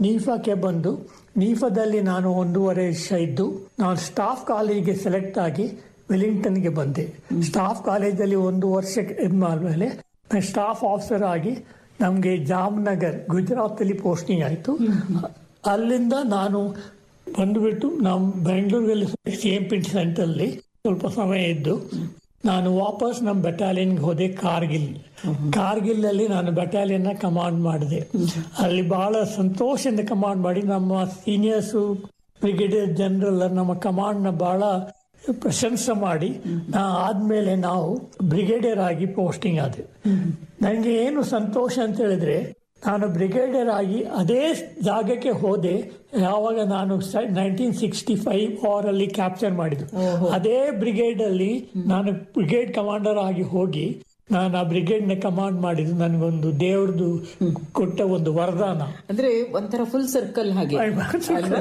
ನೀಫಾಕ್ಕೆ ಬಂದು ನೀಫಾದಲ್ಲಿ ನಾನು ಒಂದೂವರೆ ವರ್ಷ ಇದ್ದು ನಾನು ಸ್ಟಾಫ್ ಕಾಲೇಜಿಗೆ ಸೆಲೆಕ್ಟ್ ಆಗಿ ವೆಲಿಂಗ್ಟನ್ಗೆ ಬಂದೆ ಸ್ಟಾಫ್ ಕಾಲೇಜಲ್ಲಿ ಒಂದು ವರ್ಷಕ್ಕೆ ಇದ್ಮಾದ್ಮೇಲೆ ನಾನು ಸ್ಟಾಫ್ ಆಫೀಸರ್ ಆಗಿ ನಮಗೆ ಜಾಮ್ನಗರ್ ಗುಜರಾತಲ್ಲಿ ಪೋಸ್ಟಿಂಗ್ ಆಯಿತು ಅಲ್ಲಿಂದ ನಾನು ಬಂದುಬಿಟ್ಟು ನಮ್ಮ ಬೆಂಗಳೂರಲ್ಲಿ ಸಿ ಎಂ ಪಿ ಸೆಂಟ್ರಲ್ಲಿ ಸ್ವಲ್ಪ ಸಮಯ ಇದ್ದು ನಾನು ವಾಪಸ್ ನಮ್ಮ ಬೆಟಾಲಿಯನ್ಗೆ ಹೋದೆ ಕಾರ್ಗಿಲ್ ಕಾರ್ಗಿಲ್ ಅಲ್ಲಿ ನಾನು ಬೆಟಾಲಿಯನ್ನ ಕಮಾಂಡ್ ಮಾಡಿದೆ ಅಲ್ಲಿ ಬಹಳ ಸಂತೋಷದಿಂದ ಕಮಾಂಡ್ ಮಾಡಿ ನಮ್ಮ ಸೀನಿಯರ್ಸು ಬ್ರಿಗೇಡಿಯರ್ ಜನರಲ್ ನಮ್ಮ ಕಮಾಂಡ್ನ ಬಹಳ ಪ್ರಶಂಸೆ ಮಾಡಿ ನಾ ಆದ್ಮೇಲೆ ನಾವು ಬ್ರಿಗೇಡಿಯರ್ ಆಗಿ ಪೋಸ್ಟಿಂಗ್ ಆದೆ ನನಗೆ ಏನು ಸಂತೋಷ ಅಂತ ಹೇಳಿದ್ರೆ ನಾನು ಬ್ರಿಗೇಡಿಯರ್ ಆಗಿ ಅದೇ ಜಾಗಕ್ಕೆ ಹೋದೆ ಯಾವಾಗ ನಾನು ನೈನ್ಟೀನ್ ಸಿಕ್ಸ್ಟಿ ಫೈವ್ ವಾರ್ ಅಲ್ಲಿ ಕ್ಯಾಪ್ಚರ್ ಮಾಡಿದ್ದು ಅದೇ ಬ್ರಿಗೇಡ್ ಅಲ್ಲಿ ನಾನು ಬ್ರಿಗೇಡ್ ಕಮಾಂಡರ್ ಆಗಿ ಹೋಗಿ ನಾನು ಆ ಬ್ರಿಗೇಡ್ ನ ಕಮಾಂಡ್ ಮಾಡಿದ್ದು ನನಗೊಂದು ದೇವ್ರದ್ದು ಕೊಟ್ಟ ಒಂದು ವರದಾನ ಅಂದ್ರೆ ಒಂಥರ ಫುಲ್ ಸರ್ಕಲ್ ಹಾಗೆ ಅಲ್ವಾ?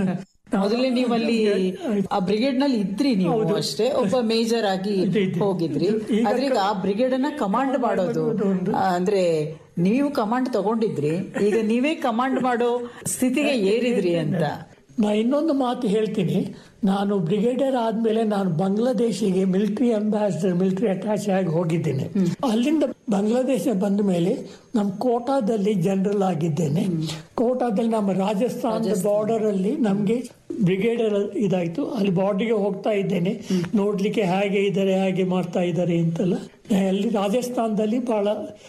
ಮೊದಲೇ ನೀವು ಅಲ್ಲಿ ಆ ಬ್ರಿಗೇಡ್ ನಲ್ಲಿ ಇದ್ರಿ ನೀವು ಅಷ್ಟೇ ಒಬ್ಬ ಮೇಜರ್ ಆಗಿ ಹೋಗಿದ್ರಿ ಆದ್ರೆ ಈಗ ಆ ಬ್ರಿಗೇಡ್ ಅನ್ನ ಕಮಾಂಡ್ ಮಾಡೋದು ಆ, ಅಂದ್ರೆ ನೀವು ಕಮಾಂಡ್ ತಗೊಂಡಿದ್ರಿ ಈಗ ನೀವೇ ಕಮಾಂಡ್ ಮಾಡೋ ಸ್ಥಿತಿಗೆ ಏರಿದ್ರಿ ಅಂತ ನಾ ಇನ್ನೊಂದು ಮಾತು ಹೇಳ್ತೀನಿ ನಾನು ಬ್ರಿಗೇಡಿಯರ್ ಆದ್ಮೇಲೆ ನಾನು ಬಾಂಗ್ಲಾದೇಶಿಗೆ ಮಿಲಿಟರಿ ಅಂಬಾಸಿಡರ್ ಮಿಲಿಟರಿ ಅಟ್ಯಾಚ್ ಆಗಿ ಹೋಗಿದ್ದೇನೆ ಅಲ್ಲಿಂದ ಬಾಂಗ್ಲಾದೇಶ ಬಂದ ಮೇಲೆ ನಮ್ಮ ಕೋಟಾದಲ್ಲಿ ಜನರಲ್ ಆಗಿದ್ದೇನೆ ಕೋಟಾದಲ್ಲಿ ನಮ್ಮ ರಾಜಸ್ಥಾನದ ಬಾರ್ಡರ್ ಅಲ್ಲಿ ನಮ್ಗೆ ಬ್ರಿಗೇಡಿಯರ್ ಇದಾಯ್ತು ಅಲ್ಲಿ ಬಾರ್ಡರ್ಗೆ ಹೋಗ್ತಾ ಇದ್ದೇನೆ ನೋಡ್ಲಿಕ್ಕೆ ಹೇಗೆ ಇದ್ದಾರೆ ಹೇಗೆ ಮಾಡ್ತಾ ಇದ್ದಾರೆ ಅಂತೆಲ್ಲ ಅಲ್ಲಿ ರಾಜಸ್ಥಾನದಲ್ಲಿ ಬಹಳ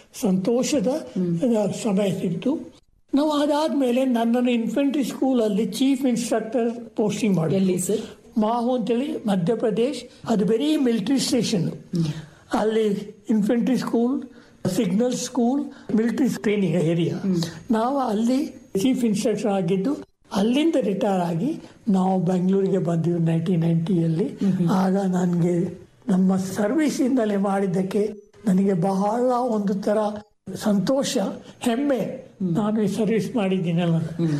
ಸಂತೋಷದ ಆ, ಸಮಯ ಸಿಕ್ತು ನಾವು ಅದಾದ್ಮೇಲೆ ನನ್ನನ್ನು ಇನ್ಫೆಂಟ್ರಿ ಸ್ಕೂಲ್ ಅಲ್ಲಿ ಚೀಫ್ ಇನ್ಸ್ಟ್ರಕ್ಟರ್ ಪೋಸ್ಟಿಂಗ್ ಮಾಡಿ ಎಲ್ಲಿ ಸರ್ ಮಾಹು ಅಂತೇಳಿ ಮಧ್ಯಪ್ರದೇಶ್ ಅದು ಬರೀ ಮಿಲಿಟರಿ ಸ್ಟೇಷನ್ ಅಲ್ಲಿ infantry school signal school military training area ನಾವು ಅಲ್ಲಿ ಚೀಫ್ ಇನ್ಸ್ಟ್ರಕ್ಟರ್ ಆಗಿದ್ದು ಅಲ್ಲಿಂದ ರಿಟೈರ್ ಆಗಿ ನಾವು ಬೆಂಗಳೂರಿಗೆ ಬಂದಿವಿ ನೈನ್ಟೀನ್ ನೈಂಟಿಯಲ್ಲಿ ಆಗ ನನಗೆ ನಮ್ಮ ಸರ್ವಿಸ್ ಇಂದಲೇ ಮಾಡಿದ್ದಕ್ಕೆ ನನಗೆ ಬಹಳ ಒಂದು ತರ ಸಂತೋಷ ಹೆಮ್ಮೆ ನಾನು ಈ ಸರ್ವಿಸ್ ಮಾಡಿದ್ದೀನಲ್ಲ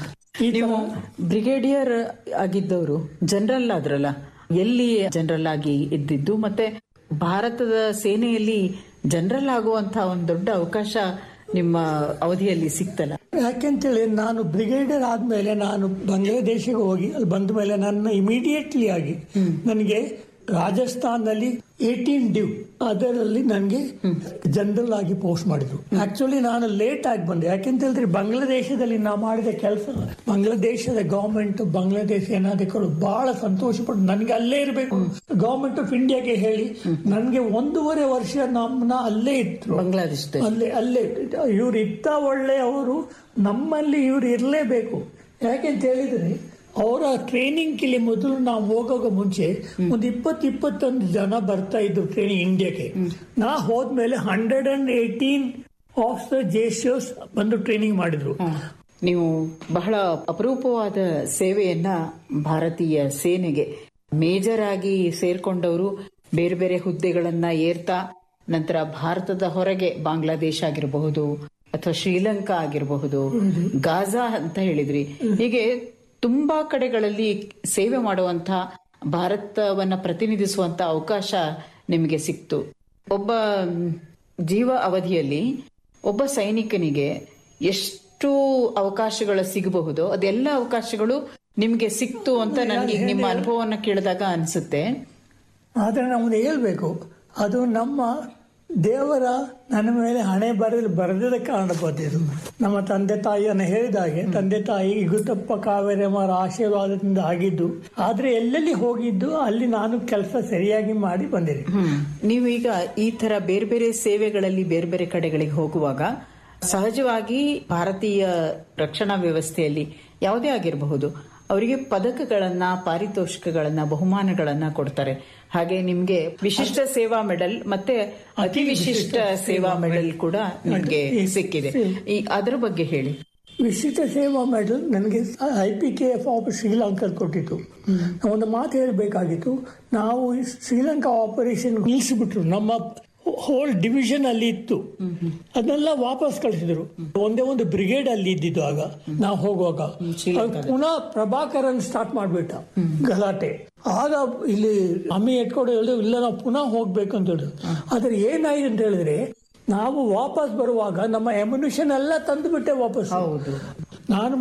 ಈ ತರ ನೀವು ಬ್ರಿಗೇಡಿಯರ್ ಆಗಿದ್ದವರು ಜನರಲ್ ಆದ್ರಲ್ಲ ಎಲ್ಲಿ ಜನರಲ್ ಆಗಿ ಇದ್ದಿದ್ದು ಮತ್ತೆ ಭಾರತದ ಸೇನೆಯಲ್ಲಿ ಜನರಲ್ ಆಗುವಂತ ಒಂದು ದೊಡ್ಡ ಅವಕಾಶ ನಿಮ್ಮ ಅವಧಿಯಲ್ಲಿ ಸಿಕ್ತಲ್ಲ ಯಾಕೆಂತೇಳಿ ನಾನು ಬ್ರಿಗೇಡಿಯರ್ ಆದ್ಮೇಲೆ ನಾನು ಬಾಂಗ್ಲಾದೇಶಕ್ಕೆ ಹೋಗಿ ಅಲ್ಲಿ ಬಂದ ಮೇಲೆ ನನ್ನ ಇಮಿಡಿಯೇಟ್ಲಿ ಆಗಿ ನನಗೆ ರಾಜಸ್ಥಾನದಲ್ಲಿ ಏಟೀನ್ ಡ್ಯೂ ಅದರಲ್ಲಿ ನನಗೆ ಜನರಲ್ ಆಗಿ ಪೋಸ್ಟ್ ಮಾಡಿದ್ರು ಆಕ್ಚುಲಿ ನಾನು ಲೇಟ್ ಆಗಿ ಬಂದೆ ಯಾಕೆಂತ ಹೇಳಿದ್ರೆ ಬಾಂಗ್ಲಾದೇಶದಲ್ಲಿ ನಾ ಮಾಡಿದ ಕೆಲಸ ಬಾಂಗ್ಲಾದೇಶದ ಗವರ್ಮೆಂಟ್ ಬಾಂಗ್ಲಾದೇಶ ಸೇನಾಧಿಕಾರು ಬಹಳ ಸಂತೋಷ ಪಟ್ಟು ನನಗೆ ಅಲ್ಲೇ ಇರಬೇಕು ಗವರ್ಮೆಂಟ್ ಆಫ್ ಇಂಡಿಯಾಗೆ ಹೇಳಿ ನನಗೆ ಒಂದೂವರೆ ವರ್ಷ ನಮ್ಮನ್ನ ಅಲ್ಲೇ ಇದ್ರು ಬಾಂಗ್ಲಾದೇಶದಲ್ಲಿ ಅಲ್ಲೇ ಅಲ್ಲೇ ಇವ್ರು ಇತ್ತ ಒಳ್ಳೆ ಅವರು ನಮ್ಮಲ್ಲಿ ಇವ್ರು ಇರಲೇಬೇಕು ಯಾಕೆಂತ ಹೇಳಿದ್ರೆ ಅವರ ಟ್ರೈನಿಂಗ್ ಕಿಲಿ ಮೊದಲು ನಾವು ಹೋಗೋಕೆ ಮುಂಚೆ ಒಂದು ಇಪ್ಪತ್ತು ಇಪ್ಪತ್ತೊಂದು ಜನ ಬರ್ತಾ ಇದ್ರು ಟ್ರೈನಿಂಗ್ ಇಂಡಿಯಾಗೆ ನಾ ಹೋದ್ಮೇಲೆ ಹಂಡ್ರೆಡ್ ಅಂಡ್ ಏಯ್ಟೀನ್ ಆಫೀಸರ್ ಜೇಷರ್ಸ್ ಬಂದು ಟ್ರೈನಿಂಗ್ ಮಾಡಿದ್ರು ನೀವು ಬಹಳ ಅಪರೂಪವಾದ ಸೇವೆಯನ್ನ ಭಾರತೀಯ ಸೇನೆಗೆ ಮೇಜರ್ ಆಗಿ ಸೇರ್ಕೊಂಡವರು ಬೇರೆ ಬೇರೆ ಹುದ್ದೆಗಳನ್ನ ಏರ್ತಾ ನಂತರ ಭಾರತದ ಹೊರಗೆ ಬಾಂಗ್ಲಾದೇಶ ಆಗಿರಬಹುದು ಅಥವಾ ಶ್ರೀಲಂಕಾ ಆಗಿರಬಹುದು ಗಾಜಾ ಅಂತ ಹೇಳಿದ್ರಿ ಹೀಗೆ ತುಂಬಾ ಕಡೆಗಳಲ್ಲಿ ಸೇವೆ ಮಾಡುವಂತ ಭಾರತವನ್ನ ಪ್ರತಿನಿಧಿಸುವಂತ ಅವಕಾಶ ನಿಮಗೆ ಸಿಕ್ತು ಒಬ್ಬ ಮ್, ಜೀವ ಅವಧಿಯಲ್ಲಿ ಒಬ್ಬ ಸೈನಿಕನಿಗೆ ಎಷ್ಟು ಅವಕಾಶಗಳು ಸಿಗಬಹುದು ಅದೆಲ್ಲ ಅವಕಾಶಗಳು ನಿಮ್ಗೆ ಸಿಕ್ತು ಅಂತ ನನಗೆ ಈಗ ನಿಮ್ಮ ಅನುಭವವನ್ನ ಕೇಳಿದಾಗ ಅನ್ಸುತ್ತೆ ಆದರೆ ನಾವು ಹೇಳ್ಬೇಕು ಅದು ನಮ್ಮ ದೇವರ ನನ್ನ ಮೇಲೆ ಹಣೆ ಬರೆದು ಬರೆದಿದ್ದ ಕಾರಣ ಬಂದಿದ್ದು ನಮ್ಮ ತಂದೆ ತಾಯಿಯನ್ನು ಹೇಳಿದ ಹಾಗೆ ತಂದೆ ತಾಯಿ ಗುತ್ತಪ್ಪ ಕಾವೇರಮ್ಮರ ಆಶೀರ್ವಾದದಿಂದ ಆಗಿದ್ದು ಆದ್ರೆ ಎಲ್ಲೆಲ್ಲಿ ಹೋಗಿದ್ದು ಅಲ್ಲಿ ನಾನು ಕೆಲಸ ಸರಿಯಾಗಿ ಮಾಡಿ ಬಂದಿದೆ ಹ್ಮ್ ನೀವು ಈಗ ಈ ತರ ಬೇರೆ ಬೇರೆ ಸೇವೆಗಳಲ್ಲಿ ಬೇರೆ ಬೇರೆ ಕಡೆಗಳಿಗೆ ಹೋಗುವಾಗ ಸಹಜವಾಗಿ ಭಾರತೀಯ ರಕ್ಷಣಾ ವ್ಯವಸ್ಥೆಯಲ್ಲಿ ಯಾವುದೇ ಆಗಿರಬಹುದು ಅವರಿಗೆ ಪದಕಗಳನ್ನ ಪಾರಿತೋಷಿಕಗಳನ್ನ ಬಹುಮಾನಗಳನ್ನ ಕೊಡ್ತಾರೆ ಹಾಗೆ ನಿಮ್ಗೆ ವಿಶಿಷ್ಟ ಸೇವಾ ಮೆಡಲ್ ಮತ್ತೆ ಅತಿ ವಿಶಿಷ್ಟ ಸೇವಾ ಮೆಡಲ್ ಕೂಡ ನಿಮ್ಗೆ ಸಿಕ್ಕಿದೆ ಈ ಅದರ ಬಗ್ಗೆ ಹೇಳಿ ವಿಶಿಷ್ಟ ಸೇವಾ ಮೆಡಲ್ ನನಗೆ I P K F of Sri Lanka ಕೊಟ್ಟಿತ್ತು ಒಂದು ಮಾತು ಹೇಳಬೇಕಾಗಿತ್ತು ನಾವು ಈ ಶ್ರೀಲಂಕಾ ಆಪರೇಷನ್ ನಿಲ್ಲಿಸಿಬಿಟ್ರು ನಮ್ಮ ಹೋಲ್ ಡಿವಿಷನ್ ಅಲ್ಲಿ ಇತ್ತು ಅದನ್ನೆಲ್ಲ ವಾಪಸ್ ಕಳಿಸಿದ್ರು ಒಂದೇ ಒಂದು ಬ್ರಿಗೇಡ್ ಅಲ್ಲಿ ಇದ್ದಿದ್ದು ಆಗ ನಾವು ಹೋಗುವಾಗ ಅದು ಪುನಃ ಪ್ರಭಾಕರನ್ ಸ್ಟಾರ್ಟ್ ಮಾಡ್ಬಿಟ್ಟ ಗಲಾಟೆ ಆಗ ಇಲ್ಲಿ ಅಮ್ಮಿ ಎತ್ಕೊಂಡು ಹೇಳಿದ್ರು ಇಲ್ಲ ನಾವು ಪುನಃ ಹೋಗ್ಬೇಕು ಅಂತ ಹೇಳಿದ್ರು ಆದ್ರೆ ಏನಾಯ್ತು ಅಂತ ಹೇಳಿದ್ರೆ ನಾವು ವಾಪಸ್ ಬರುವಾಗ ನಮ್ಮ ಎಮ್ಯುನಿಷನ್ ಎಲ್ಲ ತಂದು ಬಿಟ್ಟೆ ವಾಪಸ್ ಹೌದು ನಾನು